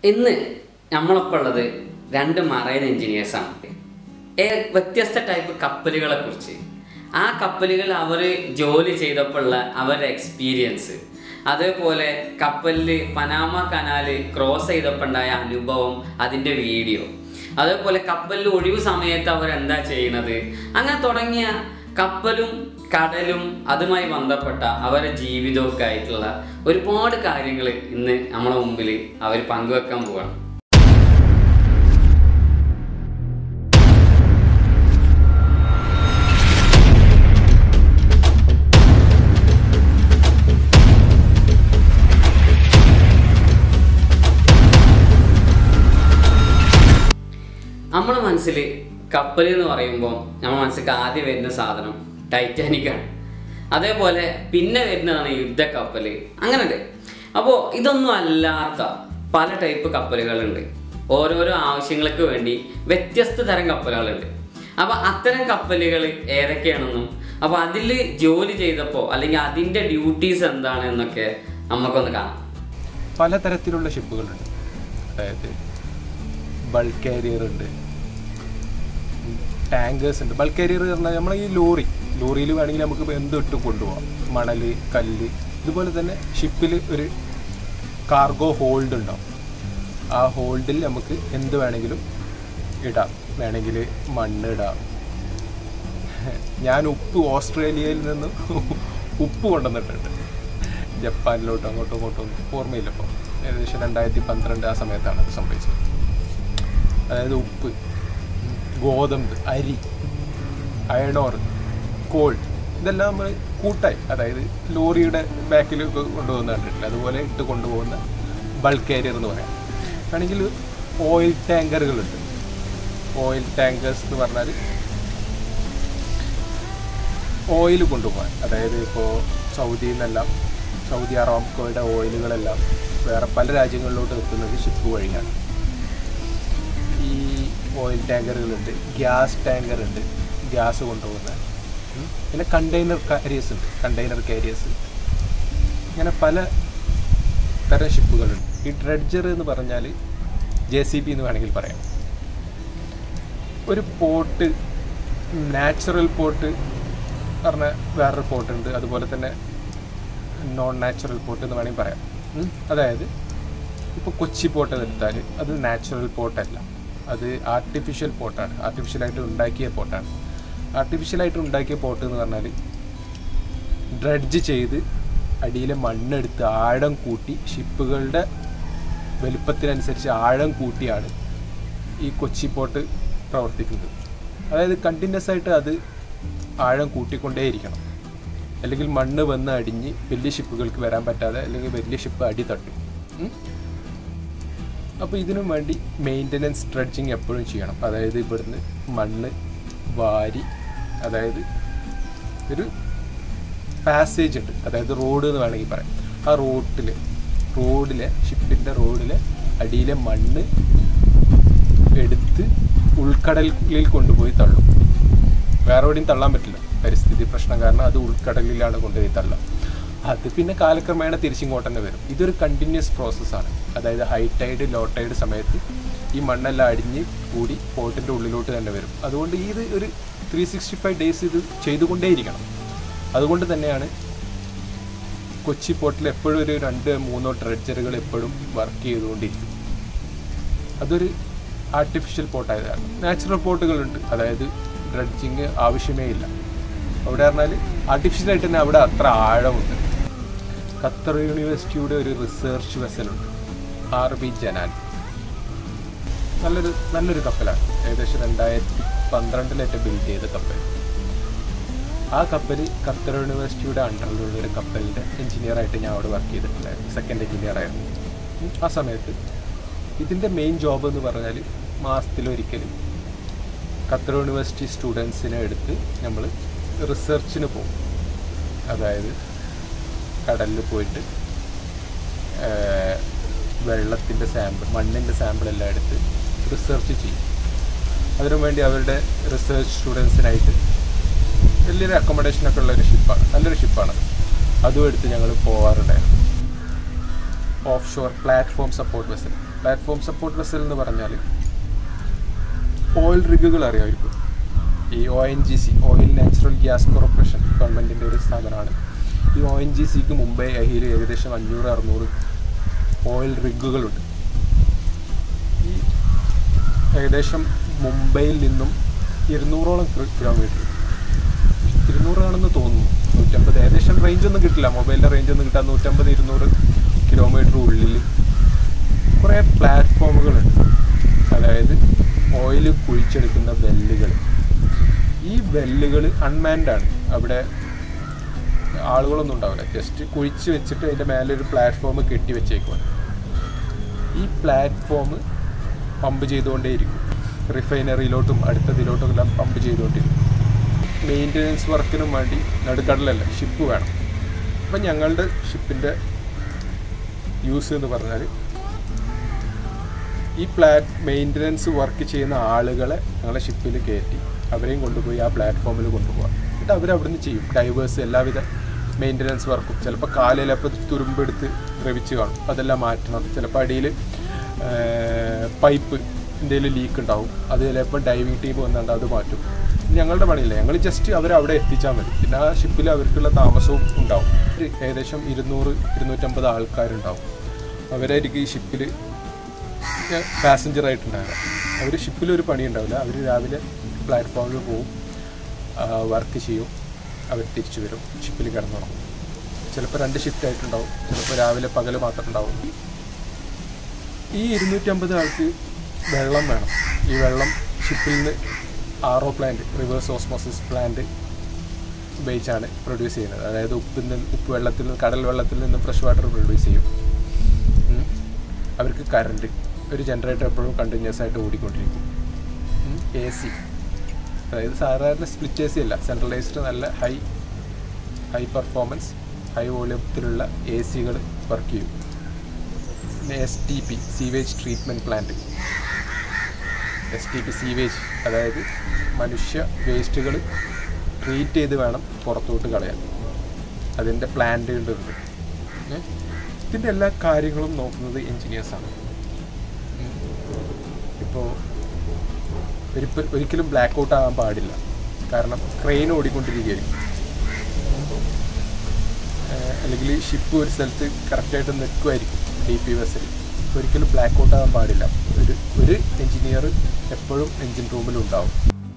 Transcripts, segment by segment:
ഇന്ന് നമ്മളൊപ്പം ഉള്ളത് രണ്ട് മറൈൻ എഞ്ചിനീയേഴ്സാണ് വ്യത്യസ്ത ടൈപ്പ് കപ്പലുകളെ കുറിച്ച് ആ കപ്പലുകൾ അവർ ജോലി ചെയ്തപ്പോഴുള്ള അവരുടെ എക്സ്പീരിയൻസ് അതേപോലെ കപ്പലിൽ പനാമ കനാല് ക്രോസ് ചെയ്തപ്പോൾ ഉണ്ടായ അനുഭവം അതിൻ്റെ വീഡിയോ അതേപോലെ കപ്പലിൽ ഒഴിവ് സമയത്ത് അവരെന്താ ചെയ്യുന്നത് അങ്ങനെ തുടങ്ങിയ കപ്പലും കടലും അതുമായി ബന്ധപ്പെട്ട അവരുടെ ജീവിതമൊക്കെ ആയിട്ടുള്ള ഒരുപാട് കാര്യങ്ങൾ ഇന്ന് നമ്മളെ മുമ്പിൽ അവർ പങ്കുവെക്കാൻ പോവാണ് നമ്മുടെ മനസ്സിൽ കപ്പൽ എന്ന് പറയുമ്പോൾ നമ്മുടെ മനസ്സിലേക്ക് ആദ്യം വരുന്ന സാധനം ടൈറ്റാനിക്കാണ് അതേപോലെ പിന്നെ വരുന്നതാണ് യുദ്ധക്കപ്പൽ അങ്ങനെയുണ്ട് അപ്പോൾ ഇതൊന്നും അല്ലാത്ത പല ടൈപ്പ് കപ്പലുകളുണ്ട് ഓരോരോ ആവശ്യങ്ങൾക്ക് വേണ്ടി വ്യത്യസ്ത തരം കപ്പലുകളുണ്ട് അപ്പോൾ അത്തരം കപ്പലുകൾ ഏതൊക്കെയാണെന്നും അപ്പോൾ അതിൽ ജോലി ചെയ്തപ്പോൾ അല്ലെങ്കിൽ അതിൻ്റെ ഡ്യൂട്ടീസ് എന്താണ് എന്നൊക്കെ നമുക്കൊന്ന് കാണാം പലതരത്തിലുള്ള ഷിപ്പുകളുണ്ട് അതായത് ബൾക്ക് കാരിയർ ഉണ്ട് ടാങ്കേഴ്സ് ഉണ്ട് ബൾക്ക് കാരിയർ പറഞ്ഞാൽ നമ്മളെ ഈ ലോറി ലോറിയിൽ വേണമെങ്കിൽ നമുക്ക് എന്ത് ഇട്ട് കൊണ്ടുപോകാം മണൽ കല്ല് ഇതുപോലെ തന്നെ ഷിപ്പിൽ ഒരു കാർഗോ ഹോൾഡ് ഉണ്ടാവും ആ ഹോൾഡിൽ നമുക്ക് എന്ത് വേണമെങ്കിലും ഇടാം വേണമെങ്കിൽ മണ്ണ് ഇടാം ഞാൻ ഉപ്പ് ഓസ്ട്രേലിയയിൽ നിന്ന് ഉപ്പ് കൊണ്ടുവന്നിട്ടുണ്ട് ജപ്പാനിലോട്ടും അങ്ങോട്ടും ഇങ്ങോട്ടും ഒന്നും ഓർമ്മയില്ല ഇപ്പോൾ ഏകദേശം രണ്ടായിരത്തി പന്ത്രണ്ട് ആ സമയത്താണ് അത് സംഭവിച്ചത് അതായത് ഉപ്പ് ഗോതമ്പ് അരി അയണോർ കോൾ ഇതെല്ലാം നമ്മൾ കൂട്ടായി അതായത് ലോറിയുടെ ബാക്കിൽ കൊണ്ടുപോകുന്ന കണ്ടിട്ടില്ല അതുപോലെ ഇട്ട് കൊണ്ടുപോകുന്ന ബൾക്ക് കാരിയർ എന്ന് പറയാം ആണെങ്കിൽ ഓയിൽ ടാങ്കറുകളുണ്ട് ഓയിൽ ടാങ്കേഴ്സ് എന്ന് പറഞ്ഞാൽ ഓയിൽ കൊണ്ടുപോകാൻ അതായത് ഇപ്പോൾ സൗദിയിൽ നിന്നെല്ലാം സൗദി അറാംകോയുടെ ഓയിലുകളെല്ലാം വേറെ പല രാജ്യങ്ങളിലോട്ട് എത്തുന്നത് ഷിപ്പ് വഴിയാണ് ഈ ഓയിൽ ടാങ്കറുകളുണ്ട് ഗ്യാസ് ടാങ്കർ ഉണ്ട് ഗ്യാസ് കൊണ്ടുപോകുന്ന ഉം. പിന്നെ കണ്ടെയ്നർ കാരിയേഴ്സ് ഉണ്ട് കണ്ടെയ്നർ കാരിയേഴ്സ് ഇങ്ങനെ പല തരം ഷിപ്പുകളുണ്ട് ഈ ഡ്രഡ്ജർ എന്ന് പറഞ്ഞാൽ ജെ സി ബി എന്ന് വേണമെങ്കിൽ പറയാം ഒരു പോട്ട് നാച്ചുറൽ പോട്ട് പറഞ്ഞ വേറൊരു പോട്ട് ഉണ്ട് അതുപോലെ തന്നെ നോൺ നാച്ചുറൽ പോട്ട് എന്ന് വേണമെങ്കിൽ പറയാം ഉം. അതായത് ഇപ്പോൾ കൊച്ചി പോട്ട് എടുത്താൽ അത് നാച്ചുറൽ പോട്ടല്ല അത് ആർട്ടിഫിഷ്യൽ പോട്ടാണ് ആർട്ടിഫിഷ്യലായിട്ട് ഉണ്ടാക്കിയ പോട്ടാണ് ആർട്ടിഫിഷ്യലായിട്ട് ഉണ്ടാക്കിയ പോട്ട് എന്ന് പറഞ്ഞാൽ ഡ്രഡ്ജ് ചെയ്ത് അടിയിലെ മണ്ണെടുത്ത് ആഴം കൂട്ടി ഷിപ്പുകളുടെ വലുപ്പത്തിനനുസരിച്ച് ആഴം കൂട്ടിയാണ് ഈ കൊച്ചി പോട്ട് പ്രവർത്തിക്കുന്നത് അതായത് കണ്ടിന്യൂസ് ആയിട്ട് അത് ആഴം കൂട്ടിക്കൊണ്ടേയിരിക്കണം അല്ലെങ്കിൽ മണ്ണ് വന്ന് അടിഞ്ഞ് വലിയ ഷിപ്പുകൾക്ക് വരാൻ പറ്റാതെ അല്ലെങ്കിൽ വലിയ ഷിപ്പ് അടി തട്ടും ഉം. അപ്പോൾ ഇതിനു വേണ്ടി മെയിൻ്റനൻസ് സ്ട്രെച്ചിങ് എപ്പോഴും ചെയ്യണം അതായത് ഇവിടുന്ന് മണ്ണ് വാരി അതായത് ഒരു പാസേജ് ഉണ്ട് അതായത് റോഡ് എന്ന് വേണമെങ്കിൽ പറയാം ആ റോട്ടിൽ റോഡിലെ ഷിപ്പിൻ്റെ റോഡിലെ അടിയിലെ മണ്ണ് എടുത്ത് ഉൾക്കടലിൽ കൊണ്ടുപോയി തള്ളും വേറെ എവിടെയും തള്ളാൻ പറ്റില്ല പരിസ്ഥിതി പ്രശ്നം കാരണം അത് ഉൾക്കടലിലാണ് കൊണ്ടുപോയി തള്ളുക അത് പിന്നെ കാലക്രമേണ തിരിച്ചിങ്ങോട്ട് തന്നെ വരും ഇതൊരു കണ്ടിന്യൂസ് പ്രോസസ്സാണ് അതായത് ഹൈ ടൈഡ് ലോ ടൈഡ് സമയത്ത് ഈ മണ്ണെല്ലാം അടിഞ്ഞ് കൂടി പോട്ടിൻ്റെ ഉള്ളിലോട്ട് തന്നെ വരും അതുകൊണ്ട് ഇത് ഒരു ത്രീ സിക്സ്റ്റി ഫൈവ് ഡേയ്സ് ഇത് ചെയ്തുകൊണ്ടേയിരിക്കണം അതുകൊണ്ട് തന്നെയാണ് കൊച്ചി പോർട്ടിൽ എപ്പോഴും ഒരു രണ്ട് മൂന്നോ ഡ്രഡ്ജറുകൾ എപ്പോഴും വർക്ക് ചെയ്തുകൊണ്ടിരിക്കും അതൊരു ആർട്ടിഫിഷ്യൽ പോട്ടായതാണ് നാച്ചുറൽ പോട്ടുകളുണ്ട് അതായത് ഡ്രഡ്ജിങ് ആവശ്യമേ ഇല്ല അവിടെ പറഞ്ഞാൽ ആർട്ടിഫിഷ്യലായിട്ട് തന്നെ അവിടെ അത്ര ആഴമുണ്ട് ഖത്തർ യൂണിവേഴ്സിറ്റിയുടെ ഒരു റിസർച്ച് വെസലുണ്ട് ആർ ബി ജനാൻ നല്ലൊരു നല്ലൊരു കപ്പലാണ് ഏകദേശം രണ്ടായിരത്തി പന്ത്രണ്ടിലേറ്റ് ബിൽഡ് ചെയ്ത കപ്പൽ ആ കപ്പൽ ഖത്തർ യൂണിവേഴ്സിറ്റിയുടെ അണ്ടറിലുള്ള ഒരു കപ്പലിൻ്റെ എഞ്ചിനീയറായിട്ട് ഞാൻ അവിടെ വർക്ക് ചെയ്തിട്ടുണ്ടായിരുന്നു സെക്കൻഡ് എഞ്ചിനീയർ ആയിരുന്നു ഉം. ആ സമയത്ത് ഇതിൻ്റെ മെയിൻ ജോബ് എന്ന് പറഞ്ഞാൽ മാസത്തിലൊരിക്കൽ ഖത്തർ യൂണിവേഴ്സിറ്റി സ്റ്റുഡൻസിനെ എടുത്ത് നമ്മൾ റിസർച്ചിന് പോകും അതായത് കടലിൽ പോയിട്ട് വെള്ളത്തിൻ്റെ സാമ്പിൾ മണ്ണിൻ്റെ സാമ്പിൾ എല്ലാം എടുത്ത് റിസർച്ച് ചെയ്യും അതിനു വേണ്ടി അവരുടെ റിസർച്ച് സ്റ്റുഡൻസിനായിട്ട് വലിയൊരു അക്കോമഡേഷനൊക്കെ ഉള്ള ഒരു ഷിപ്പാണ് നല്ലൊരു ഷിപ്പാണ് അതും എടുത്ത് ഞങ്ങൾ പോവാറുണ്ടായിരുന്നു offshore platform support vessel platform support vessel എന്ന് പറഞ്ഞാൽ ഓയിൽ റിഗുകൾ അറിയാമായിരിക്കും ഈ O N G C oil natural gas corporation ഗവൺമെൻറ്റിൻ്റെ ഒരു സ്ഥാപനമാണ് ഈ ഒ എൻ ജി സിക്ക് മുംബൈ അഹിയിൽ ഏകദേശം അഞ്ഞൂറ് അറുന്നൂറ് ഓയിൽ റിഗുകളുണ്ട് ഈ ഏകദേശം മുംബൈയിൽ നിന്നും ഇരുന്നൂറോളം കിലോമീറ്റർ ഇരുന്നൂറാണെന്ന് തോന്നുന്നു നൂറ്റമ്പത് ഏകദേശം റേഞ്ച് ഒന്നും കിട്ടില്ല മൊബൈലിൻ്റെ റേഞ്ച് ഒന്നും കിട്ടാൻ നൂറ്റമ്പത് ഇരുന്നൂറ് കിലോമീറ്റർ ഉള്ളിൽ കുറേ പ്ലാറ്റ്ഫോമുകളുണ്ട് അതായത് ഓയിൽ കുഴിച്ചെടുക്കുന്ന വെല്ലുകൾ ഈ വെല്ലുകൾ അൺമാൻഡ് ആണ് അവിടെ ആളുകളൊന്നും ഉണ്ടാവില്ല ജസ്റ്റ് കുഴിച്ച് വെച്ചിട്ട് അതിൻ്റെ മേലെ ഒരു പ്ലാറ്റ്ഫോം കെട്ടി വെച്ചേക്കുവാണ് ഈ പ്ലാറ്റ്ഫോം പമ്പ് ചെയ്തുകൊണ്ടേയിരിക്കും റിഫൈനറിയിലോട്ടും അടുത്തതിലോട്ടും എല്ലാം പമ്പ് ചെയ്തുകൊണ്ടിരിക്കും മെയിൻ്റനൻസ് വർക്കിനും വേണ്ടി നടുക്കടലല്ല ഷിപ്പ് വേണം അപ്പം ഞങ്ങളുടെ ഷിപ്പിൻ്റെ യൂസ് എന്ന് പറഞ്ഞാൽ ഈ പ്ലാറ്റ് മെയിൻ്റനൻസ് വർക്ക് ചെയ്യുന്ന ആളുകളെ ഞങ്ങളെ ഷിപ്പിൽ കയറ്റി അവരെയും കൊണ്ടുപോയി ആ പ്ലാറ്റ്ഫോമിൽ കൊണ്ടുപോകാം എന്നിട്ട് അവർ അവിടുന്ന് ചെയ്യും ഡൈവേഴ്സ് എല്ലാവിധ മെയിൻ്റനൻസ് വർക്കും ചിലപ്പോൾ കാലിലപ്പോൾ തുരുമ്പെടുത്ത് ദ്രവിച്ച് കാണും അതെല്ലാം മാറ്റണം ചിലപ്പോൾ അടിയിൽ പൈപ്പ് എന്തെങ്കിലും ലീക്ക് ഉണ്ടാവും അത് ചിലപ്പോൾ ഡൈവിങ് ടീം വന്നുകൊണ്ട് അത് മാറ്റും ഞങ്ങളുടെ പണിയില്ല ഞങ്ങൾ ജസ്റ്റ് അവരെ അവിടെ എത്തിച്ചാൽ മതി പിന്നെ ആ ഷിപ്പിൽ അവർക്കുള്ള താമസവും ഉണ്ടാവും ഒരു ഏകദേശം ഇരുന്നൂറ് ഇരുന്നൂറ്റമ്പത് ആൾക്കാരുണ്ടാവും അവരായിരിക്കും ഈ ഷിപ്പിൽ പാസഞ്ചർ ആയിട്ടുണ്ടാകുക അവർ ഷിപ്പിലൊരു പണി ഉണ്ടാവില്ല അവർ രാവിലെ പ്ലാറ്റ്ഫോമിൽ പോവും വർക്ക് ചെയ്യും അവർ തിരിച്ചു വരും ഷിപ്പിൽ കിടന്നുറങ്ങും ചിലപ്പോൾ രണ്ട് ഷിഫ്റ്റ് ആയിട്ടുണ്ടാവും ചിലപ്പോൾ രാവിലെ പകൽ മാത്രം ഉണ്ടാവും ഈ ഇരുന്നൂറ്റമ്പത് ആൾക്ക് വെള്ളം വേണം ഈ വെള്ളം ഷിപ്പിൽ നിന്ന് R O plant reverse osmosis plant ഉപയോഗിച്ചാണ് പ്രൊഡ്യൂസ് ചെയ്യുന്നത് അതായത് ഉപ്പിൽ നിന്ന് ഉപ്പ് വെള്ളത്തിൽ നിന്ന് കടൽ വെള്ളത്തിൽ നിന്ന് ഫ്രഷ് വാട്ടർ പ്രൊഡ്യൂസ് ചെയ്യും ഉം. അവർക്ക് കറണ്ട് ഒരു ജനറേറ്റർ എപ്പോഴും കണ്ടിന്യൂസ് ആയിട്ട് ഓടിക്കൊണ്ടിരിക്കും എ സി അതായത് സാധാരണ സ്പ്ലിറ്റ് എ സി അല്ല സെൻട്രലൈസ്ഡ് നല്ല ഹൈ ഹൈ പെർഫോമൻസ് ഹൈ വോളിയത്തിലുള്ള എ സികൾ വർക്ക് ചെയ്യും പിന്നെ S T P sewage treatment plant S T P sewage അതായത് മനുഷ്യ വേസ്റ്റുകൾ ട്രീറ്റ് ചെയ്ത് വേണം പുറത്തോട്ട് കളയാൻ അതിൻ്റെ പ്ലാന്റുകളുണ്ട് ഇതിൻ്റെ എല്ലാ കാര്യങ്ങളും നോക്കുന്നത് എൻജിനീയേഴ്സാണ് ഇപ്പോൾ ഒരിപ്പ ഒരിക്കലും ബ്ലാക്ക് ഔട്ട് ആകാൻ പാടില്ല കാരണം ക്രെയിൻ ഓടിക്കൊണ്ടിരിക്കുകയായിരിക്കും ഏഹ് അല്ലെങ്കിൽ ഷിപ്പ് ഒരു സ്ഥലത്ത് കറക്റ്റായിട്ട് നിൽക്കുമായിരിക്കും ഡി പി വെസൽ ഒരിക്കലും ബ്ലാക്ക് ഔട്ട് ആകാൻ പാടില്ല ഒരു ഒരു എഞ്ചിനീയർ എപ്പോഴും എഞ്ചിൻ റൂമിലുണ്ടാവും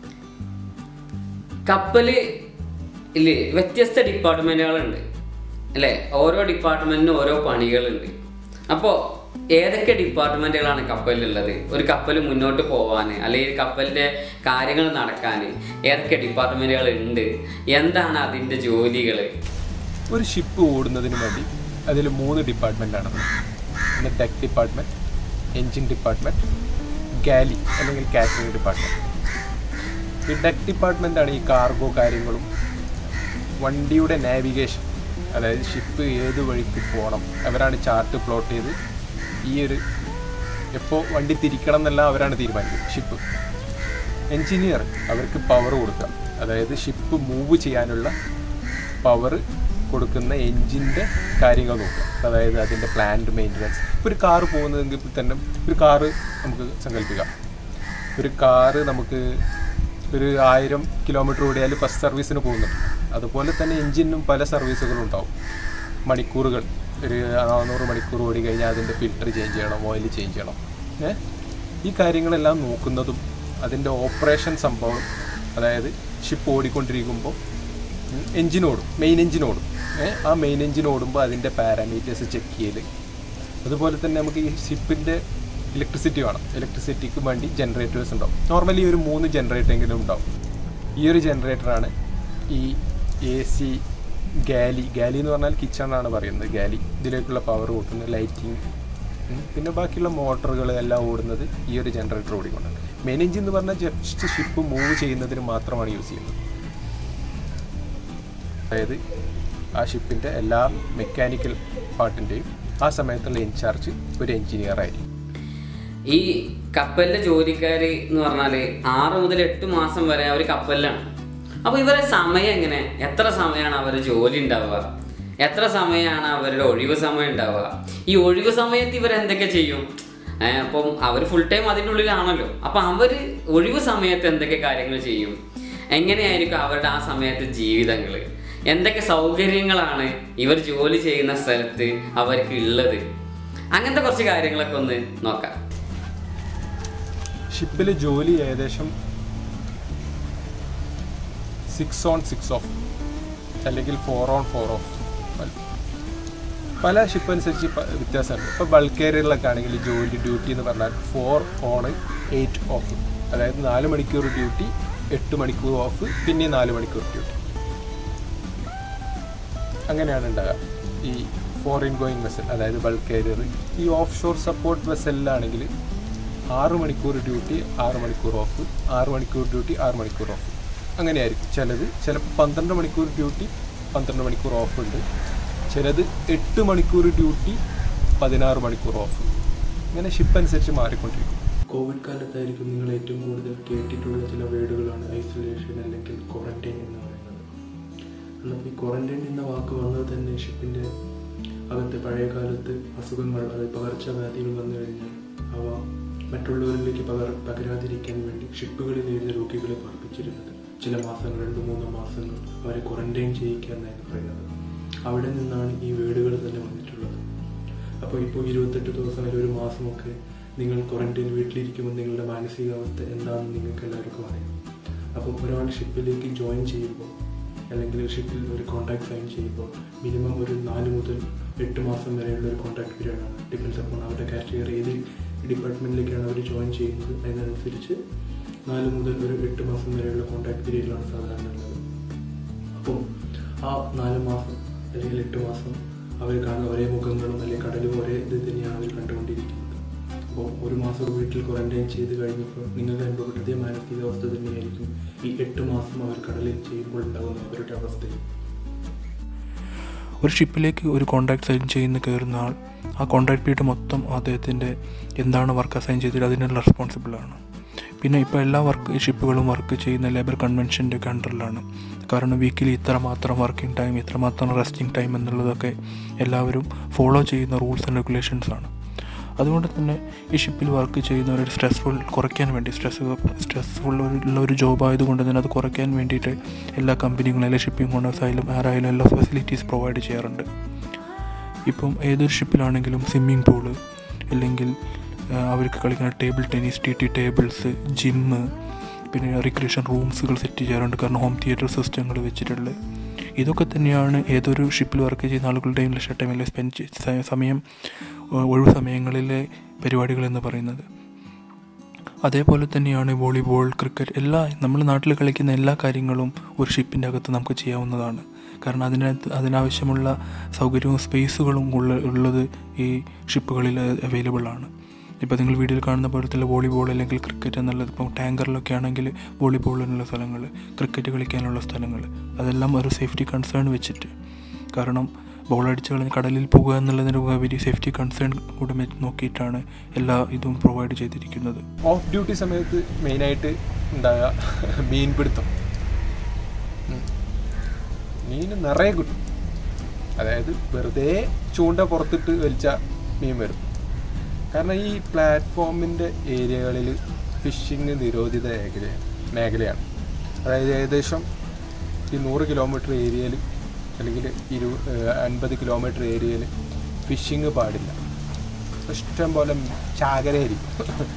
കപ്പല് ഇല്ലേ വ്യത്യസ്ത ഡിപ്പാർട്ട്മെൻറ്റുകളുണ്ട് അല്ലേ ഓരോ ഡിപ്പാർട്ട്മെൻറ്റിനും ഓരോ പണികളുണ്ട് അപ്പോൾ ഏതൊക്കെ ഡിപ്പാർട്ട്മെൻറ്റുകളാണ് കപ്പലിലുള്ളത് ഒരു കപ്പൽ മുന്നോട്ട് പോകാൻ അല്ലെങ്കിൽ കപ്പലിൻ്റെ കാര്യങ്ങൾ നടക്കാൻ ഏതൊക്കെ ഡിപ്പാർട്ട്മെൻറ്റുകൾ ഉണ്ട് എന്താണ് അതിൻ്റെ ജോലികൾ ഒരു ഷിപ്പ് ഓടുന്നതിന് വേണ്ടി അതിൽ മൂന്ന് ഡിപ്പാർട്ട്മെൻറ്റാണ് ഒന്ന് tech department engine department galley അല്ലെങ്കിൽ കാറ്ററിംഗ് ഡിപ്പാർട്ട്മെൻറ്റ് ഈ ടെക് ഡിപ്പാർട്ട്മെൻറ്റാണ് ഈ കാർഗോ കാര്യങ്ങളും വണ്ടിയുടെ നാവിഗേഷൻ അതായത് ഷിപ്പ് ഏത് വഴിക്ക് പോകണം അവരാണ് ചാർട്ട് പ്ലോട്ട് ചെയ്ത് ഈ ഒരു എപ്പോൾ വണ്ടി തിരിക്കണം എന്നെല്ലാം അവരാണ് തീരുമാനിക്കുന്നത് ഷിപ്പ് എൻജിനീയർ അവർക്ക് പവർ കൊടുക്കുക അതായത് ഷിപ്പ് മൂവ് ചെയ്യാനുള്ള പവർ കൊടുക്കുന്ന എൻജിൻ്റെ കാര്യങ്ങൾ നോക്കുക അതായത് അതിൻ്റെ പ്ലാന്റ് മെയിൻ്റനൻസ് ഇപ്പോൾ ഒരു കാറ് പോകുന്നതെങ്കിൽ തന്നെ ഒരു കാറ് നമുക്ക് സങ്കല്പിക്കാം ഒരു കാറ് നമുക്ക് ഒരു ആയിരം കിലോമീറ്റർ ഓടിയാൽ ഫസ്റ്റ് സർവീസിന് പോകുന്നുണ്ട് അതുപോലെ തന്നെ എൻജിനും പല സർവീസുകളും ഉണ്ടാവും മണിക്കൂറുകൾ ഒരു നാനൂറ് മണിക്കൂർ ഓടി കഴിഞ്ഞാൽ അതിൻ്റെ ഫിൽറ്റർ ചേഞ്ച് ചെയ്യണം ഓയിൽ ചേഞ്ച് ചെയ്യണം ഏ ഈ കാര്യങ്ങളെല്ലാം നോക്കുന്നതും അതിൻ്റെ ഓപ്പറേഷൻ സംഭവം അതായത് ഷിപ്പ് ഓടിക്കൊണ്ടിരിക്കുമ്പോൾ എൻജിൻ ഓടും മെയിൻ എൻജിൻ ഓടും ഏ ആ മെയിൻ എൻജിൻ ഓടുമ്പോൾ അതിൻ്റെ പാരാമീറ്റേഴ്സ് ചെക്ക് ചെയ്യൽ അതുപോലെ തന്നെ നമുക്ക് ഈ ഷിപ്പിൻ്റെ ഇലക്ട്രിസിറ്റി വേണം ഇലക്ട്രിസിറ്റിക്ക് വേണ്ടി ജനറേറ്റേഴ്സ് ഉണ്ടാവും നോർമലി ഒരു മൂന്ന് ജനറേറ്ററെങ്കിലും ഉണ്ടാവും ഈ ഒരു ജനറേറ്ററാണ് ഈ എ സി ഗാലി ഗാലി എന്ന് പറഞ്ഞാൽ കിച്ചൺ ആണ് പറയുന്നത് ഗാലി ഇതിലേക്കുള്ള പവർ കൊടുക്കുന്നത് ലൈറ്റിങ് പിന്നെ ബാക്കിയുള്ള മോട്ടറുകൾ എല്ലാം ഓടുന്നത് ഈ ഒരു ജനറേറ്റർ ഓടിക്കൊണ്ടാണ് മെയിൻ എഞ്ചിൻ എന്ന് പറഞ്ഞാൽ ജസ്റ്റ് ഷിപ്പ് മൂവ് ചെയ്യുന്നതിന് മാത്രമാണ് യൂസ് ചെയ്യുന്നത് അതായത് ആ ഷിപ്പിൻ്റെ എല്ലാ മെക്കാനിക്കൽ പാർട്ടിൻ്റെയും ആ സമയത്തുള്ള ഇൻചാർജ് ഒരു എഞ്ചിനീയർ ആയിരിക്കും ഈ കപ്പലിലെ ജോലിക്കാർ എന്ന് പറഞ്ഞാൽ ആറ് മുതൽ എട്ട് മാസം വരെ അവർ കപ്പലിലാണ് അപ്പോൾ ഇവരെ സമയം എങ്ങനെ എത്ര സമയമാണ് അവർ ജോലി ഉണ്ടാവുക എത്ര സമയമാണ് അവരുടെ ഒഴിവ് സമയം ഉണ്ടാവുക ഈ ഒഴിവ് സമയത്ത് ഇവർ എന്തൊക്കെ ചെയ്യും ഏ, അപ്പം അവർ ഫുൾ ടൈം അതിൻ്റെ ഉള്ളിലാണല്ലോ അപ്പം അവർ ഒഴിവ് സമയത്ത് എന്തൊക്കെ കാര്യങ്ങൾ ചെയ്യും എങ്ങനെയായിരിക്കും അവരുടെ ആ സമയത്ത് ജീവിതങ്ങൾ എന്തൊക്കെ സൗകര്യങ്ങളാണ് ഇവർ ജോലി ചെയ്യുന്ന സ്ഥലത്ത് അവർക്ക് ഉള്ളത് അങ്ങനത്തെ കുറച്ച് കാര്യങ്ങളൊക്കെ ഒന്ന് നോക്കാം ഷിപ്പിൽ ജോലി ഏകദേശം സിക്സ് ഓൺ സിക്സ് ഓഫ് അല്ലെങ്കിൽ ഫോർ ഓൺ ഫോർ ഓഫ് പല ഷിപ്പ് അനുസരിച്ച് പ- വ്യത്യാസമുണ്ട് ഇപ്പോൾ ബൾക്കേരിയറിലൊക്കെ ആണെങ്കിൽ ജോലി ഡ്യൂട്ടി എന്ന് പറഞ്ഞാൽ ഫോർ ഓൺ എയ്റ്റ് ഓഫ് അതായത് നാല് മണിക്കൂർ ഡ്യൂട്ടി എട്ട് മണിക്കൂർ ഓഫ് പിന്നെ നാല് മണിക്കൂർ ഡ്യൂട്ടി അങ്ങനെയാണ് ഉണ്ടാകുക ഈ ഫോറിൻ ഗോയിങ് വെസൽ അതായത് ബൾക്ക് കാരിയർ ഈ ഓഫ് ഷോർ സപ്പോർട്ട് വെസലിലാണെങ്കിൽ ആറ് മണിക്കൂർ ഡ്യൂട്ടി ആറ് മണിക്കൂർ ഓഫ് ആറ് മണിക്കൂർ ഡ്യൂട്ടി ആറ് മണിക്കൂർ ഓഫ് അങ്ങനെയായിരിക്കും ചിലത് ചിലപ്പോൾ പന്ത്രണ്ട് മണിക്കൂർ ഡ്യൂട്ടി പന്ത്രണ്ട് മണിക്കൂർ ഓഫ് ഉണ്ട് ചിലത് എട്ട് മണിക്കൂർ ഡ്യൂട്ടി പതിനാറ് മണിക്കൂർ ഓഫ് ഇങ്ങനെ ഷിപ്പ് അനുസരിച്ച് മാറിക്കൊണ്ടിരിക്കും കോവിഡ് കാലത്തായിരിക്കും നിങ്ങൾ ഏറ്റവും കൂടുതൽ കേട്ടിട്ടുള്ള ചില വേർഡുകളാണ് ഐസൊലേഷൻ അല്ലെങ്കിൽ ക്വാറന്റൈൻ എന്ന് പറയുന്നത് എന്നാൽ ഈ ക്വാറന്റൈൻ എന്ന വാക്ക് വന്നത് തന്നെ ഷിപ്പിൻ്റെ അകത്തെ പഴയ കാലത്ത് അസുഖങ്ങൾ അതായത് പകർച്ചവ്യാധികൾ വന്നു കഴിഞ്ഞാൽ അവ മറ്റുള്ളവരിലേക്ക് പകർ പകരാതിരിക്കാൻ വേണ്ടി ഷിപ്പുകളിലായിരുന്നു രോഗികളെ പാർപ്പിച്ചിരുന്നത് ചില മാസങ്ങൾ രണ്ട് മൂന്ന് മാസങ്ങൾ അവരെ ക്വാറന്റൈൻ ചെയ്യിക്കുക എന്നാണ് പറയുന്നത് അവിടെ നിന്നാണ് ഈ വേർഡുകൾ തന്നെ വന്നിട്ടുള്ളത് അപ്പോൾ ഇപ്പോൾ ഇരുപത്തെട്ട് ദിവസം അല്ലെങ്കിൽ ഒരു മാസമൊക്കെ നിങ്ങൾ ക്വാറന്റൈൻ വീട്ടിലിരിക്കുമ്പോൾ നിങ്ങളുടെ മാനസികാവസ്ഥ എന്താണെന്ന് നിങ്ങൾക്ക് എല്ലാവർക്കും അറിയാം അപ്പോൾ ഒരാൾ ഷിപ്പിലേക്ക് ജോയിൻ ചെയ്യുമ്പോൾ അല്ലെങ്കിൽ ഷിപ്പിൽ ഒരു കോൺട്രാക്ട് സൈൻ ചെയ്യുമ്പോൾ മിനിമം ഒരു നാല് മുതൽ എട്ട് മാസം വരെയുള്ള ഒരു കോൺട്രാക്ട് പീരീഡാണ് ഡിപ്പെൻസ് അപ്പോൾ അവരുടെ കാറ്റഗറി ഏത് ഡിപ്പാർട്ട്മെൻറ്റിലേക്കാണ് അവർ ജോയിൻ ചെയ്യുന്നത് അതിനനുസരിച്ച് നാല് മുതൽ ഒരു എട്ട് മാസം വരെയുള്ള കോൺട്രാക്ട് പീരീഡിലാണ് സാധാരണ ഉള്ളത് അപ്പോൾ ആ നാല് മാസം അല്ലെങ്കിൽ എട്ട് മാസം അവർ കാണുന്ന ഒരേ മുഖങ്ങളും അല്ലെങ്കിൽ കടലും ഒരേ ഇത് തന്നെയാണ് അവർ കണ്ടുകൊണ്ടിരിക്കുന്നത് അപ്പോൾ ഒരു മാസം വീട്ടിൽ ക്വാറന്റൈൻ ചെയ്ത് കഴിഞ്ഞപ്പോൾ നിങ്ങൾക്ക് അനുഭവപ്പെട്ട അതേ മാനസികാവസ്ഥ തന്നെയായിരിക്കും ഈ എട്ട് മാസം അവർ കടലിൽ ചെയ്യുമ്പോൾ ഉണ്ടാകുന്ന അവരുടെ അവസ്ഥയും ഒരു ഷിപ്പിലേക്ക് ഒരു കോൺട്രാക്ട് സൈൻ ചെയ്യുന്ന കയറുന്ന ആൾ ആ കോൺട്രാക്ട് പീരീഡ് മൊത്തം അദ്ദേഹത്തിൻ്റെ എന്താണ് വർക്ക് അസൈൻ ചെയ്തിട്ട് അതിനുള്ള റെസ്പോൺസിബിളാണ് പിന്നെ ഇപ്പോൾ എല്ലാ വർക്ക് ഷിപ്പുകളും വർക്ക് ചെയ്യുന്ന ലേബർ കൺവെൻഷൻ്റെ ഒക്കെ അണ്ടറിലാണ് കാരണം വീക്കിലി ഇത്ര മാത്രം വർക്കിംഗ് ടൈം ഇത്ര മാത്രം റെസ്റ്റിംഗ് ടൈം എന്നുള്ളതൊക്കെ എല്ലാവരും ഫോളോ ചെയ്യുന്ന റൂൾസ് ആൻഡ് റെഗുലേഷൻസ് ആണ് അതുകൊണ്ട് തന്നെ ഈ ഷിപ്പിൽ വർക്ക് ചെയ്യുന്നവരുടെ സ്ട്രെസ്ഫുൾ കുറയ്ക്കാൻ വേണ്ടി സ്ട്രെസ് സ്ട്രെസ്ഫുൾ ഉള്ള ഒരു ജോബ് ആയതുകൊണ്ട് തന്നെ അത് കുറയ്ക്കാൻ വേണ്ടിയിട്ട് എല്ലാ കമ്പനികളും എല്ലാ ഷിപ്പിംഗ് ഓണേഴ്സ് ആയാലും ആരായാലും എല്ലാ ഫെസിലിറ്റീസ് പ്രൊവൈഡ് ചെയ്യാറുണ്ട് ഇപ്പം ഏതൊരു ഷിപ്പിലാണെങ്കിലും സ്വിമ്മിംഗ് പൂള് അല്ലെങ്കിൽ ആ, അവർക്ക് കളിക്കുന്ന table tennis T T tables gym പിന്നെ റിക്രിയേഷൻ റൂംസുകൾ സെറ്റ് ചെയ്യാറുണ്ട് കാരണം ഹോം തിയേറ്റർ സിസ്റ്റങ്ങൾ വെച്ചിട്ടുള്ളത് ഇതൊക്കെ തന്നെയാണ് ഏതൊരു ഷിപ്പിൽ വർക്ക് ചെയ്യുന്ന ആളുകളുടെയും ലക്ഷ ടൈമിൽ സ്പെൻഡ് സമയം ഒ- ഒഴിവ് സമയങ്ങളിലെ പരിപാടികൾ എന്ന് പറയുന്നത് അതേപോലെ തന്നെയാണ് വോളിബോൾ ക്രിക്കറ്റ് എല്ലാ നമ്മുടെ നാട്ടിൽ കളിക്കുന്ന എല്ലാ കാര്യങ്ങളും ഒരു ഷിപ്പിൻ്റെ അകത്ത് നമുക്ക് ചെയ്യാവുന്നതാണ് കാരണം അതിനകത്ത് അതിനാവശ്യമുള്ള സൗകര്യവും സ്പേസുകളും ഉള്ള ഉള്ളത് ഈ ഷിപ്പുകളിൽ അവൈലബിൾ ആണ് ഇപ്പോൾ നിങ്ങൾ വീഡിയോയിൽ കാണുന്ന പോലത്തുള്ള വോളിബോൾ അല്ലെങ്കിൽ ക്രിക്കറ്റ് എന്നുള്ളത് ഇപ്പോൾ ടാങ്കറിലൊക്കെ ആണെങ്കിൽ വോളിബോളിനുള്ള സ്ഥലങ്ങൾ ക്രിക്കറ്റ് കളിക്കാനുള്ള സ്ഥലങ്ങൾ അതെല്ലാം ഒരു സേഫ്റ്റി കൺസേൺ വെച്ചിട്ട് കാരണം ബോൾ അടിച്ച് കളഞ്ഞ് കടലിൽ പോകുക എന്നുള്ളതിന് ഉപരി സേഫ്റ്റി കൺസേൺ കൂടെ മെ- നോക്കിയിട്ടാണ് എല്ലാ ഇതും പ്രൊവൈഡ് ചെയ്തിരിക്കുന്നത് ഓഫ് ഡ്യൂട്ടി സമയത്ത് മെയിനായിട്ട് ഉണ്ടാകുക മീൻപിടുത്തം ഉം. മീൻ നിറയെ കിട്ടും അതായത് വെറുതെ ചൂണ്ട പുറത്തിട്ട് വലിച്ച മീൻ വരും കാരണം ഈ പ്ലാറ്റ്ഫോമിൻ്റെ ഏരിയകളിൽ ഫിഷിങ് നിരോധിത മേഖല മേഖലയാണ് അതായത് ഏകദേശം ഈ നൂറ് കിലോമീറ്റർ ഏരിയയിൽ അല്ലെങ്കിൽ ഇരു ഏഹ് അൻപത് കിലോമീറ്റർ ഏരിയയിൽ ഫിഷിങ് പാടില്ല ഇഷ്ടം പോലെ ചാകരയായിരിക്കും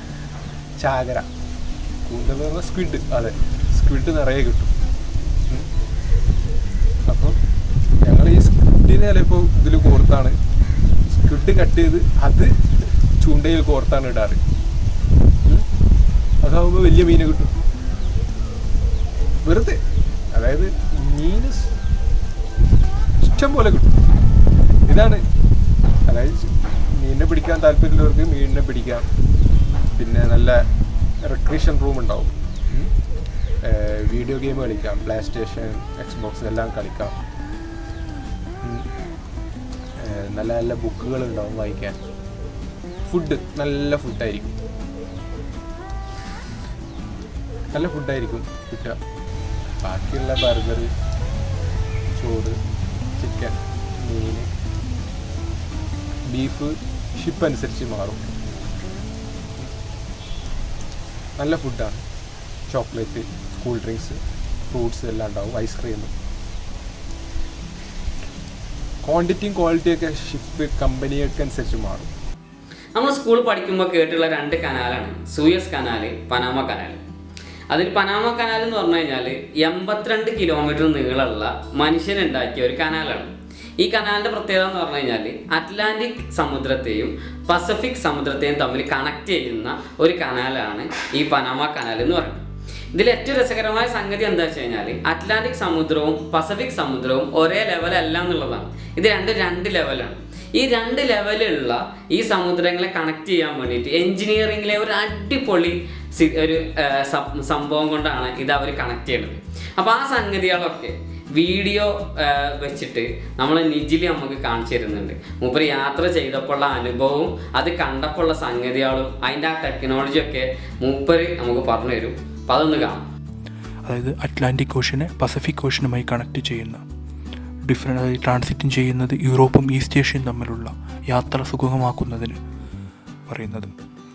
ചാകര കൂന്തൽ പറഞ്ഞാൽ സ്ക്വിഡ് അതെ സ്ക്വിഡ് നിറയെ കിട്ടും ഉം. അപ്പം ഞങ്ങൾ ഈ സ്ക്വിഡിനെ ചിലപ്പോൾ ഇതിൽ കോർത്താണ് സ്ക്വിഡ് കട്ട് ചെയ്ത് അത് ചൂണ്ടയിൽ കോർത്താണ് ഇടാറ് ഉം. അതാവുമ്പോൾ വലിയ മീന് കിട്ടും വെറുതെ അതായത് മീന് സ് ഇഷ്ടം പോലെ കിട്ടും ഇതാണ് അതായത് മീനിനെ പിടിക്കാൻ താല്പര്യമുള്ളവർക്ക് മീനിനെ പിടിക്കാം പിന്നെ നല്ല റിക്രീഷൻ റൂം ഉണ്ടാവും ഉം. ഏർ വീഡിയോ ഗെയിം കളിക്കാം പ്ലേ സ്റ്റേഷൻ എക്സ്ബോക്സ് എല്ലാം കളിക്കാം ഉം. ഏർ നല്ല നല്ല ബുക്കുകൾ ഉണ്ടാവും വായിക്കാൻ ഫുഡ് നല്ല ഫുഡായിരിക്കും നല്ല ഫുഡായിരിക്കും കിട്ടുക ബാക്കിയുള്ള ബർഗർ ചോറ് ചിക്കൻ മീൻ ബീഫ് ഷിപ്പ് അനുസരിച്ച് മാറും നല്ല ഫുഡാണ് ചോക്ലേറ്റ് കൂൾ ഡ്രിങ്ക്സ് ഫ്രൂട്ട്സ് എല്ലാം ഉണ്ടാവും ഐസ്ക്രീം ക്വാണ്ടിറ്റിയും ക്വാളിറ്റിയൊക്കെ ഷിപ്പ് കമ്പനിയൊക്കെ അനുസരിച്ച് മാറും നമ്മൾ സ്കൂളിൽ പഠിക്കുമ്പോൾ കേട്ടുള്ള രണ്ട് കനാലാണ് സൂയസ് കനാല് പനാമ കനാൽ അതിൽ പനാമ കനാൽ എന്ന് പറഞ്ഞു കഴിഞ്ഞാൽ എൺപത്തിരണ്ട് കിലോമീറ്റർ നീളമുള്ള മനുഷ്യനുണ്ടാക്കിയ ഒരു കനാലാണ് ഈ കനാലിൻ്റെ പ്രത്യേകത എന്ന് പറഞ്ഞു കഴിഞ്ഞാൽ അറ്റ്ലാന്റിക് സമുദ്രത്തെയും പസഫിക് സമുദ്രത്തെയും തമ്മിൽ കണക്ട് ചെയ്യുന്ന ഒരു കനാലാണ് ഈ പനാമ കനാൽ എന്ന് പറയുന്നത് ഇതിൽ ഏറ്റവും രസകരമായ സംഗതി എന്താ വെച്ച് കഴിഞ്ഞാൽ അറ്റ്ലാന്റിക് സമുദ്രവും പസഫിക് സമുദ്രവും ഒരേ ലെവലല്ല എന്നുള്ളതാണ് ഇത് രണ്ട് രണ്ട് ലെവലാണ് ഈ രണ്ട് ലെവലുള്ള ഈ സമുദ്രങ്ങളെ കണക്ട് ചെയ്യാൻ വേണ്ടിയിട്ട് എഞ്ചിനീയറിംഗിലെ ഒരു അടിപൊളി സി- ഒരു ആ, സം- സംഭവം കൊണ്ടാണ് ഇത് അവർ കണക്ട് ചെയ്യുന്നത് അപ്പോൾ ആ സംഗതികളൊക്കെ വീഡിയോ വെച്ചിട്ട് നമ്മൾ നിജിലി നമുക്ക് കാണിച്ചു തരുന്നുണ്ട് മൂപ്പര് യാത്ര ചെയ്തപ്പോഴുള്ള അനുഭവവും അത് കണ്ടപ്പോഴുള്ള സംഗതികളും അതിൻ്റെ ആ ടെക്നോളജിയൊക്കെ മൂപ്പര് നമുക്ക് പറഞ്ഞു തരും അപ്പം അതൊന്ന് കാണാം അതായത് അറ്റ്ലാന്റിക് ഓഷനെ പസഫിക് ഓഷനുമായി കണക്ട് ചെയ്യുന്ന ഡിഫറെൻ്റ് അതായത് ട്രാൻസിറ്റും ചെയ്യുന്നത് യൂറോപ്പും ഈസ്റ്റ് ഏഷ്യയും തമ്മിലുള്ള യാത്ര സുഗമമാക്കുന്നതിന് പറയുന്നത്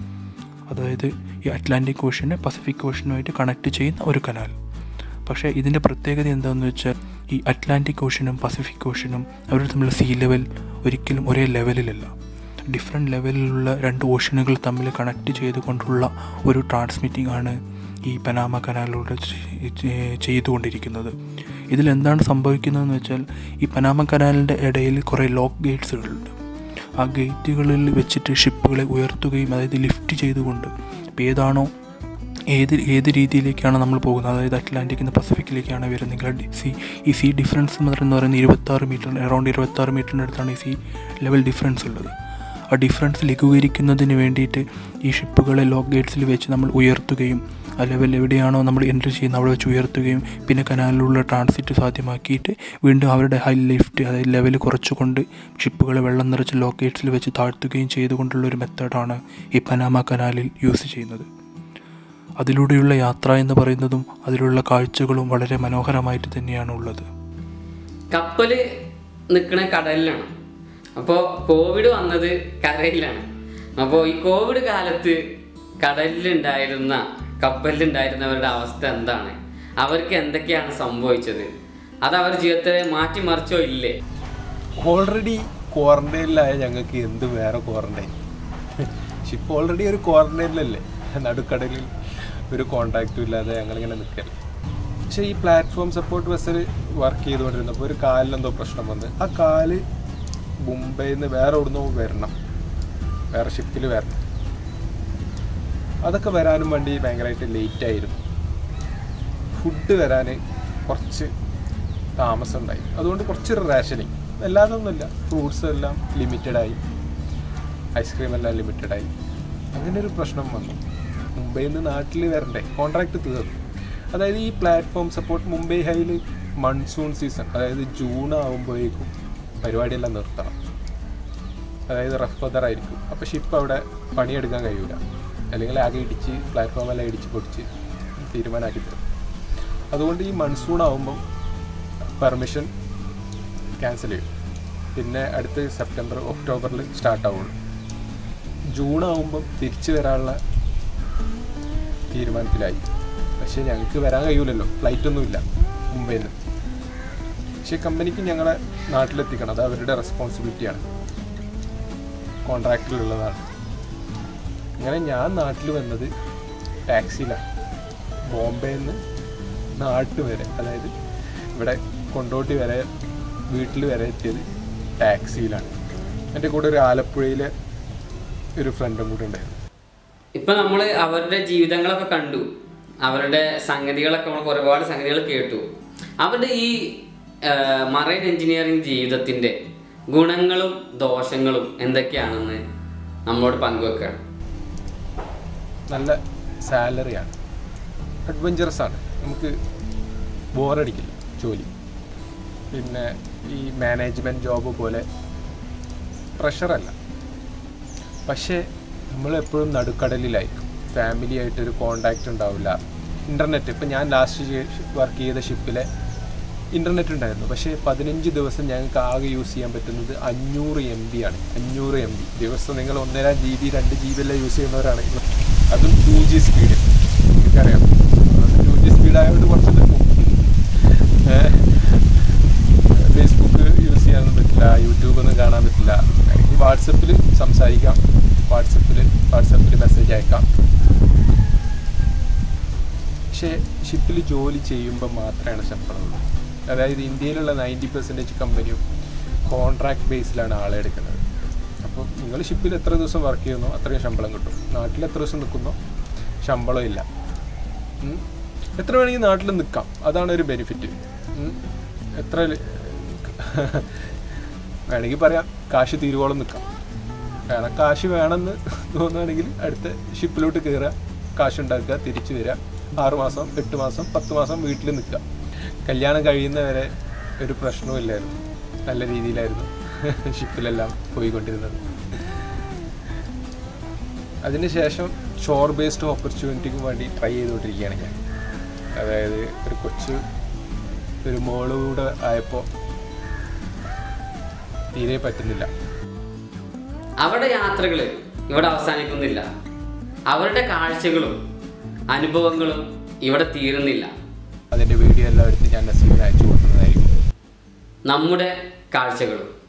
അതായത് ഈ അറ്റ്ലാന്റിക് ഓഷനെ പസഫിക് ഓഷനുമായിട്ട് കണക്ട് ചെയ്യുന്ന ഒരു കനാൽ പക്ഷേ ഇതിൻ്റെ പ്രത്യേകത എന്താണെന്ന് വെച്ചാൽ ഈ അറ്റ്ലാന്റിക് ഓഷനും പസഫിക് ഓഷനും അവർ തമ്മിലുള്ള സീ ലെവൽ ഒരിക്കലും ഒരേ ലെവലിലല്ല ഡിഫറെൻറ്റ് ലെവലിലുള്ള രണ്ട് ഓഷനുകൾ തമ്മിൽ കണക്ട് ചെയ്തുകൊണ്ടുള്ള ഒരു ട്രാൻസ്മിറ്റിംഗ് ആണ് ഈ പനാമ കനാലിലൂടെ ചെ- ചെ- ചെയ്തുകൊണ്ടിരിക്കുന്നത് ഇതിലെന്താണ് സംഭവിക്കുന്നതെന്ന് വെച്ചാൽ ഈ പനാമ കനാലിൻ്റെ ഇടയിൽ കുറേ ലോക്ക് ഗേറ്റ്സുകളുണ്ട് ആ ഗേറ്റുകളിൽ വെച്ചിട്ട് ഷിപ്പുകളെ ഉയർത്തുകയും അതായത് ലിഫ്റ്റ് ചെയ്തുകൊണ്ട് ഇപ്പോൾ ഏതാണോ ഏത് ഏത് രീതിയിലേക്കാണ് നമ്മൾ പോകുന്നത് അതായത് അറ്റ്ലാന്റിക്കിൽ നിന്ന് പസഫിക്കിലേക്കാണ് വരുന്നെങ്കിൽ ആ ഡി- സി ഈ സി ഡിഫറൻസ് എന്ന് പറയുന്നത് ഇരുപത്താറ് മീറ്റർ അറൗണ്ട് ഇരുപത്താറ് മീറ്ററിൻ്റെ അടുത്താണ് ഈ സി ലെവൽ ഡിഫറൻസ് ഉള്ളത് ആ ഡിഫറൻസ് ലഘൂകരിക്കുന്നതിന് വേണ്ടിയിട്ട് ഈ ഷിപ്പുകളെ ലോക്ക് ഗേറ്റ്സിൽ വെച്ച് നമ്മൾ ഉയർത്തുകയും ആ ലെവൽ എവിടെയാണോ നമ്മൾ എൻട്രി ചെയ്യുന്നത് അവിടെ വെച്ച് ഉയർത്തുകയും പിന്നെ കനാലിലുള്ള ട്രാൻസിറ്റ് സാധ്യമാക്കിയിട്ട് വീണ്ടും അവരുടെ ഹൈ ലിഫ്റ്റ് അതായത് ലെവൽ കുറച്ചുകൊണ്ട് ഷിപ്പുകളെ വെള്ളം നിറച്ച് ലോക്ക് ഗേറ്റ്സിൽ വെച്ച് താഴ്ത്തുകയും ചെയ്തുകൊണ്ടുള്ള ഒരു മെത്തേഡാണ് ഈ പനാമ കനാലിൽ യൂസ് ചെയ്യുന്നത് അതിലൂടെയുള്ള യാത്ര എന്ന് പറയുന്നതും അതിലുള്ള കാഴ്ചകളും വളരെ മനോഹരമായിട്ട് തന്നെയാണ് ഉള്ളത് കപ്പല് നിൽക്കുന്ന കടലിലാണ് അപ്പോൾ കോവിഡ് വന്നത് കരയിലാണ് അപ്പോൾ ഈ കോവിഡ് കാലത്ത് കടലിലുണ്ടായിരുന്ന കപ്പലിലുണ്ടായിരുന്നവരുടെ അവസ്ഥ എന്താണ് അവർക്ക് എന്തൊക്കെയാണ് സംഭവിച്ചത് അത് അവർ ജീവിതത്തെ മാറ്റിമറിച്ചോ ഇല്ലേ ഓൾറെഡി ക്വാറന്റൈനിലായ ഞങ്ങൾക്ക് എന്ത് വേറെ ക്വാറന്റൈൻ ഷിപ്പ് ഓൾറെഡി ഒരു ക്വാറന്റൈനിലല്ലേ നടുക്കടലിൽ ഒരു കോണ്ടാക്റ്റും ഇല്ലാതെ ഞങ്ങളിങ്ങനെ നിൽക്കല്ലേ പക്ഷേ ഈ പ്ലാറ്റ്ഫോം സപ്പോർട്ട് ബസ്സിൽ വർക്ക് ചെയ്തുകൊണ്ടിരുന്നപ്പോൾ ഒരു കാലിലെന്തോ പ്രശ്നം വന്ന് ആ കാല് മുംബൈയിൽ നിന്ന് വേറെ എവിടുന്നോ വരണം വേറെ ഷിപ്പിൽ വരണം അതൊക്കെ വരാനും വേണ്ടി ഭയങ്കരമായിട്ട് ലേറ്റ് ആയിരുന്നു ഫുഡ് വരാൻ കുറച്ച് താമസം ഉണ്ടായി അതുകൊണ്ട് കുറച്ചൊരു റേഷനിങ് അല്ലാതൊന്നുമില്ല ഫ്രൂട്ട്സ് എല്ലാം ലിമിറ്റഡായി ഐസ്ക്രീം എല്ലാം ലിമിറ്റഡായി അങ്ങനെ ഒരു പ്രശ്നം വന്നു മുംബൈയിൽ നിന്ന് നാട്ടിൽ വരണ്ടേ കോൺട്രാക്ട് തീർന്നു അതായത് ഈ പ്ലാറ്റ്ഫോം സപ്പോർട്ട് മുംബൈ ഹൈയിൽ മൺസൂൺ സീസൺ അതായത് ജൂൺ ആകുമ്പോഴേക്കും പരിപാടിയെല്ലാം നിർത്തണം അതായത് റഫ് വെതർ ആയിരിക്കും അപ്പോൾ ഷിപ്പ് അവിടെ പണിയെടുക്കാൻ കഴിയൂല അല്ലെങ്കിൽ ആകെ ഇടിച്ച് പ്ലാറ്റ്ഫോം എല്ലാം ഇടിച്ച് പൊടിച്ച് തീരുമാനമാക്കി തരും അതുകൊണ്ട് ഈ മൺസൂൺ ആകുമ്പം പെർമിഷൻ ക്യാൻസൽ ചെയ്യും പിന്നെ അടുത്ത് സെപ്റ്റംബർ ഒക്ടോബറിൽ സ്റ്റാർട്ട് ആവുള്ളൂ ജൂൺ ആകുമ്പം തിരിച്ചു വരാനുള്ള തീരുമാനത്തിലായി പക്ഷേ ഞങ്ങൾക്ക് വരാൻ കഴിയൂലല്ലോ ഫ്ലൈറ്റ് ഒന്നുമില്ല മുംബൈയിൽ നിന്ന് പക്ഷേ കമ്പനിക്ക് ഞങ്ങളെ നാട്ടിലെത്തിക്കണം അത് അവരുടെ റെസ്പോൺസിബിലിറ്റിയാണ് കോൺട്രാക്റ്റിലുള്ളതാണ് അങ്ങനെ ഞാൻ നാട്ടിൽ വന്നത് ടാക്സിയിലാണ് ബോംബെയിൽ നിന്ന് നാട്ട് വരെ അതായത് ഇവിടെ കൊണ്ടോട്ടി വരെ വീട്ടിൽ വരെ എത്തിയത് ടാക്സിയിലാണ് എൻ്റെ കൂടെ ഒരു ആലപ്പുഴയിലെ ഒരു ഫ്രണ്ടും കൂടെ ഉണ്ടായിരുന്നു ഇപ്പൊ നമ്മൾ അവരുടെ ജീവിതങ്ങളൊക്കെ കണ്ടു അവരുടെ സംഗതികളൊക്കെ നമുക്ക് ഒരുപാട് സംഗതികൾ കേട്ടു അവരുടെ ഈ മറൈൻ എഞ്ചിനീയറിംഗ് ജീവിതത്തിന്റെ ഗുണങ്ങളും ദോഷങ്ങളും എന്തൊക്കെയാണെന്ന് നമ്മളോട് പങ്കുവെക്കുകയാണ് നല്ല സാലറിയാണ് അഡ്വഞ്ചറസ് ആണ് നമുക്ക് ബോറടിക്കില്ല ജോലി പിന്നെ ഈ മാനേജ്മെൻറ്റ് ജോബ് പോലെ പ്രഷറല്ല പക്ഷേ നമ്മളെപ്പോഴും നടുക്കടലിലായിരിക്കും ഫാമിലി ആയിട്ടൊരു കോണ്ടാക്റ്റ് ഉണ്ടാവില്ല ഇൻ്റർനെറ്റ് ഇപ്പം ഞാൻ ലാസ്റ്റ് വർക്ക് ചെയ്ത ഷിപ്പിലെ ഇൻ്റർനെറ്റ് ഉണ്ടായിരുന്നു പക്ഷേ പതിനഞ്ച് ദിവസം ഞങ്ങൾക്ക് ആകെ യൂസ് ചെയ്യാൻ പറ്റുന്നത് അഞ്ഞൂറ് എം ബി ആണ് അഞ്ഞൂറ് എം ബി ദിവസം നിങ്ങൾ ഒന്നര ജി ബി രണ്ട് ജി ബി എല്ലാം യൂസ് ചെയ്യുന്നവരാണ് അതും ടു ജി സ്പീഡ് എനിക്കറിയാം ടു ജി സ്പീഡ് ആയതുകൊണ്ട് കുറച്ച് നിൽക്കും ഫേസ്ബുക്ക് യൂസ് ചെയ്യാനൊന്നും പറ്റില്ല യൂട്യൂബ് ഒന്നും കാണാൻ പറ്റില്ല എനിക്ക് വാട്സപ്പിൽ സംസാരിക്കാം വാട്സപ്പിൽ വാട്സപ്പിൽ മെസ്സേജ് അയക്കാം പക്ഷേ ഷിപ്പിൽ ജോലി ചെയ്യുമ്പോൾ മാത്രമാണ് ശമ്പളമുള്ളൂ അതായത് ഇന്ത്യയിലുള്ള നയൻറ്റി പെർസെൻറ്റേജ് കമ്പനിയും കോൺട്രാക്ട് ബേസിലാണ് ആളെ എടുക്കുന്നത് അപ്പോൾ നിങ്ങൾ ഷിപ്പിൽ എത്ര ദിവസം വർക്ക് ചെയ്യുന്നോ അത്രയും ശമ്പളം കിട്ടും നാട്ടിൽ എത്ര ദിവസം നിൽക്കുന്നോ ശമ്പളം ഇല്ല ഉം. എത്ര വേണമെങ്കിൽ നാട്ടിൽ നിൽക്കാം അതാണ് ഒരു ബെനിഫിറ്റ് എത്ര ല- വേണമെങ്കിൽ പറയാം കാശ് തീരുവോളം നിൽക്കാം കാരണം കാശ് വേണമെന്ന് തോന്നുകയാണെങ്കിൽ അടുത്ത ഷിപ്പിലോട്ട് കയറുക കാശ് ഉണ്ടാക്കുക തിരിച്ചു വരിക ആറ് മാസം എട്ട് മാസം പത്ത് മാസം വീട്ടിൽ നിൽക്കുക കല്യാണം കഴിയുന്നവരെ ഒരു പ്രശ്നവും ഇല്ലായിരുന്നു നല്ല രീതിയിലായിരുന്നു ഷിപ്പിലെല്ലാം പോയിക്കൊണ്ടിരുന്നത് അതിനുശേഷം ഷോർ ബേസ്ഡ് ഓപ്പർച്യൂണിറ്റിക്ക് വേണ്ടി ട്രൈ ചെയ്തുകൊണ്ടിരിക്കുകയാണ് ഞാൻ അതായത് ഒരു കൊച്ചു ഒരു മോളൂടെ ആയപ്പോൾ തീരെ പറ്റുന്നില്ല അവിടെ യാത്രകൾ ഇവിടെ അവസാനിക്കുന്നില്ല അവരുടെ കാഴ്ചകളും അനുഭവങ്ങളും ഇവിടെ തീരുന്നില്ല അതിൻ്റെ വീഡിയോ എല്ലാം എടുത്ത് ഞാൻ നസീമിന് അയച്ചു കൊടുക്കുന്നതായിരിക്കും നമ്മുടെ കാഴ്ചകളും